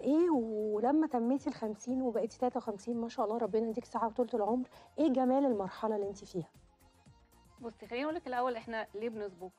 ايه ولما تميتي ال 50 وبقيتي 53 ما شاء الله ربنا يديك صحه وطولة العمر ايه جمال المرحله اللي انت فيها بصي خليني اقول لك الاول احنا ليه بنصبغ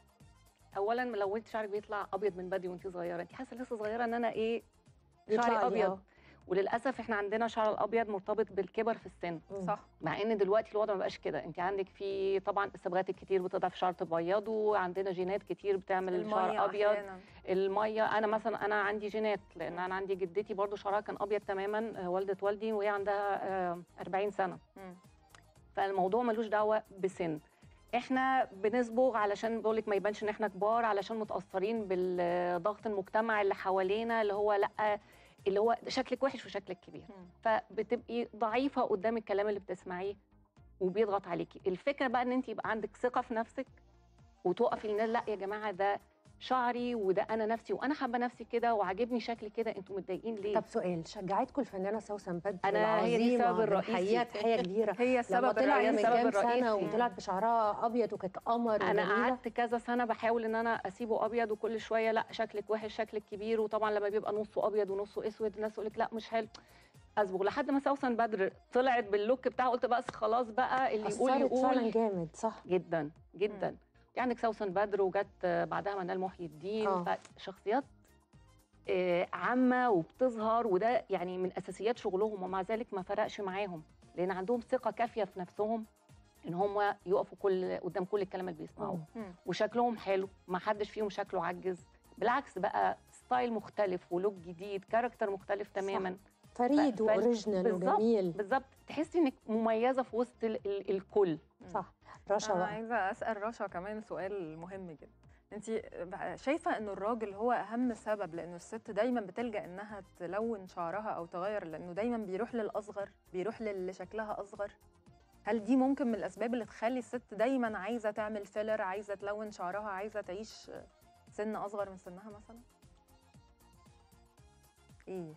اولا لو انت شعرك بيطلع ابيض من بدري وانت صغيره انت حاسه لسه صغيره ان انا ايه يطلع شعري لي ابيض آه. وللاسف احنا عندنا شعر الابيض مرتبط بالكبر في السن مم. صح مع ان دلوقتي الوضع ما بقاش كده انت عندك في طبعا الصبغات الكتير بتضعف شعر تبيضه عندنا جينات كتير بتعمل شعر المية ابيض أحياناً. الميه انا مثلا انا عندي جينات لان انا عندي جدتي برضو شعرها كان ابيض تماما آه، والده والدي وهي عندها آه، 40 سنه مم. فالموضوع ملوش دعوه بسن احنا بنصبغ علشان بقول لك ما يبانش ان احنا كبار علشان متاثرين بالضغط المجتمع اللي حوالينا اللي هو لا اللي هو شكلك وحش وشكلك كبير مم. فبتبقي ضعيفه قدام الكلام اللي بتسمعيه وبيضغط عليكي الفكره بقى ان انت يبقى عندك ثقه في نفسك وتقفي للناس لا يا جماعه ده شعري وده انا نفسي وانا حابه نفسي كده وعاجبني شكلي كده انتوا متضايقين ليه طب سؤال شجعتكم الفنانه سوسن بدر أنا هي دي العظيمة السبب الرئيسي. بنحييها تحيه كبيره هي لما السبب طلع من الرئيسي السبب كام سنه الرئيسي. وطلعت بشعرها ابيض وكانت قمر انا وجميلة. قعدت كذا سنه بحاول ان انا اسيبه ابيض وكل شويه لا شكلك وحش شكلك كبير وطبعا لما بيبقى نصه ابيض ونصه اسود الناس تقول لك لا مش حلو اصبغ لحد ما سوسن بدر طلعت باللوك بتاعها قلت بس خلاص بقى اللي يقول اثرت فعلا يقول جامد صح جدا جدا انت عندك سوسن بدر وجت بعدها منال محي الدين آه. فشخصيات آه، عامه وبتظهر وده يعني من اساسيات شغلهم ومع ذلك ما فرقش معاهم لان عندهم ثقه كافيه في نفسهم ان هم يقفوا كل قدام كل الكلام اللي بيسمعوه مم. مم. وشكلهم حلو ما حدش فيهم شكله عجز بالعكس بقى ستايل مختلف ولوك جديد كاركتر مختلف تماما فريد ف- واوريجينال بالظبط. وجميل بالظبط تحسي انك مميزه في وسط ال ال الكل صح رشا انا بقى عايزه اسال رشا كمان سؤال مهم جدا انت شايفه انه الراجل هو اهم سبب لانه الست دايما بتلجا انها تلون شعرها او تغير لانه دايما بيروح للاصغر بيروح للي شكلها اصغر هل دي ممكن من الاسباب اللي تخلي الست دايما عايزه تعمل فيلر عايزه تلون شعرها عايزه تعيش سن اصغر من سنها مثلا ايه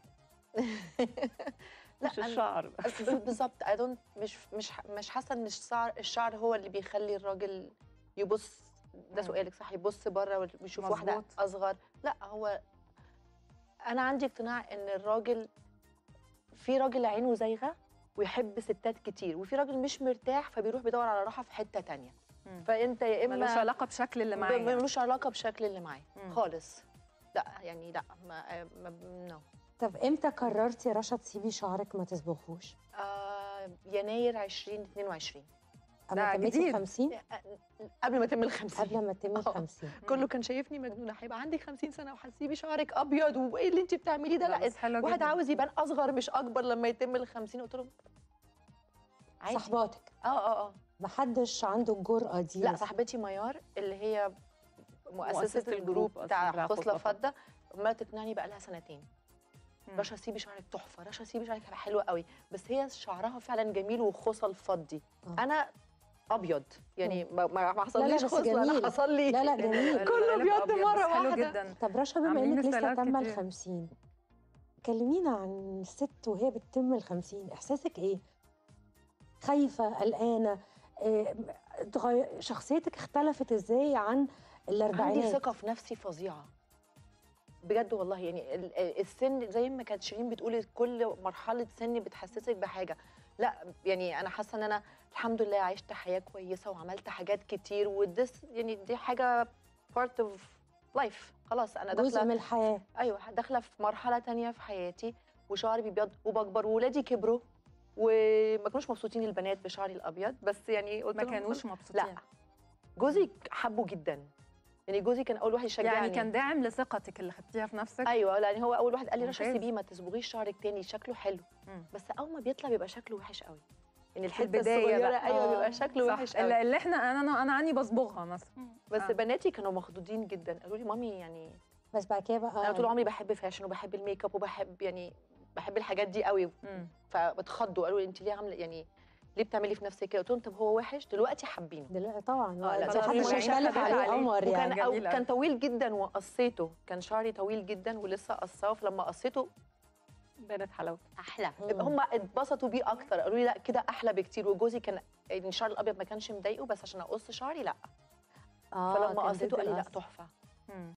لا مش أنا- الشعر بالظبط اي دونت مش مش مش حاسه ان الشعر الشعر هو اللي بيخلي الراجل يبص ده مم. سؤالك صح يبص بره ويشوف واحده مظبوط. اصغر لا هو انا عندي اقتناع ان الراجل في راجل عينه زايغه ويحب ستات كتير وفي راجل مش مرتاح فبيروح بيدور على راحه في حته تانية مم. فانت يا اما ملوش علاقه بشكل اللي معاه يعني. ملوش علاقه بشكل اللي معاه مم. خالص لا يعني لا ما, ما نو طب امتى قررتي يا رشا تسيبي شعرك ما تصبغوش آه يناير 2022 اما ده تميتي جديد. 50 قبل ما تم ال 50 قبل ما تتمي ال آه. 50 كله كان شايفني مجنونه هيبقى عندك 50 سنه وهتسيبي شعرك ابيض وايه اللي انت بتعمليه ده لا، لا بس حلو واحد جداً. عاوز يبان اصغر مش اكبر لما يتم ال 50 قلت لهم عادي صحباتك اه اه اه محدش عنده الجرأة دي لا صاحبتي ميار اللي هي مؤسسه, مؤسسة الجروب الجروب أصلاً بتاع بتاع خصله خصلة فضه ما تقنعني بقى لها سنتين مم. رشا سيبي شعرك تحفه رشا سيبي شعرك هيبقى حلو قوي بس هي شعرها فعلا جميل وخصل فضي آه. انا ابيض يعني ما ما ما لا، حصليش بس خصله انا جميل. حصل لي لا لا جميل كله القالب أبيض أبيض، مرة بس حلو واحدة. جدا طب رشا بما عاملين انك لسه ستايلات تم ال كتير. 50 كلمينا عن الست وهي بتتم ال 50 احساسك ايه؟ خايفه قلقانه إيه اتغير- شخصيتك اختلفت ازاي عن عندي الاربعينات؟ ثقه في نفسي فظيعه بجد والله يعني ال- ال- السن زي ما كانت شيرين بتقول كل مرحله سن بتحسسك بحاجه لا يعني انا حاسه ان انا الحمد لله عشت حياه كويسه وعملت حاجات كتير ودس يعني دي حاجه بارت اوف لايف خلاص انا جزء داخله من الحياه ايوه داخله في مرحله تانية في حياتي وشعري بيبيض وبكبر وولادي كبروا وما كانوش مبسوطين البنات بشعري الابيض بس يعني قلت ما لهم كانوش مبسوطين لا جوزي حبه جدا يعني جوزي كان اول واحد يشجعني يعني كان داعم لثقتك اللي خدتيها في نفسك ايوه لان هو اول واحد قال لي رشا ممتاز. سيبيه ما تصبغيش شعرك تاني شكله حلو مم. بس اول ما بيطلع بيبقى شكله وحش قوي يعني في الحته البداية الصغيره بقى. ايوه آه. بيبقى شكله صح وحش اللي قوي اللي احنا انا انا انا عني بصبغها مثلا بس آه. بناتي كانوا مخضوضين جدا قالوا لي مامي يعني بس بعد كده بقى انا طول عمري بحب فاشن وبحب الميك اب وبحب يعني بحب الحاجات دي قوي مم. فاتخضوا قالوا لي انت ليه عامله يعني ليه بتعملي في نفسك كده قلت لهم طب هو وحش دلوقتي حابينه دلوقتي طبعا آه، لا، ما طبعاً حدش في هيختلف معيشة عليه عليه. قمر وكان يعني أو جميل كان أوي. طويل جدا وقصيته كان شعري طويل جدا ولسه قصاه فلما قصيته بانت حلاوته احلى مم. هم اتبسطوا بيه اكتر قالوا لي لا كده احلى بكتير وجوزي كان يعني الشعر الابيض ما كانش مضايقه بس عشان اقص شعري لا اه فلما كان قصيته قال لي لا بتبقى- تحفه مم.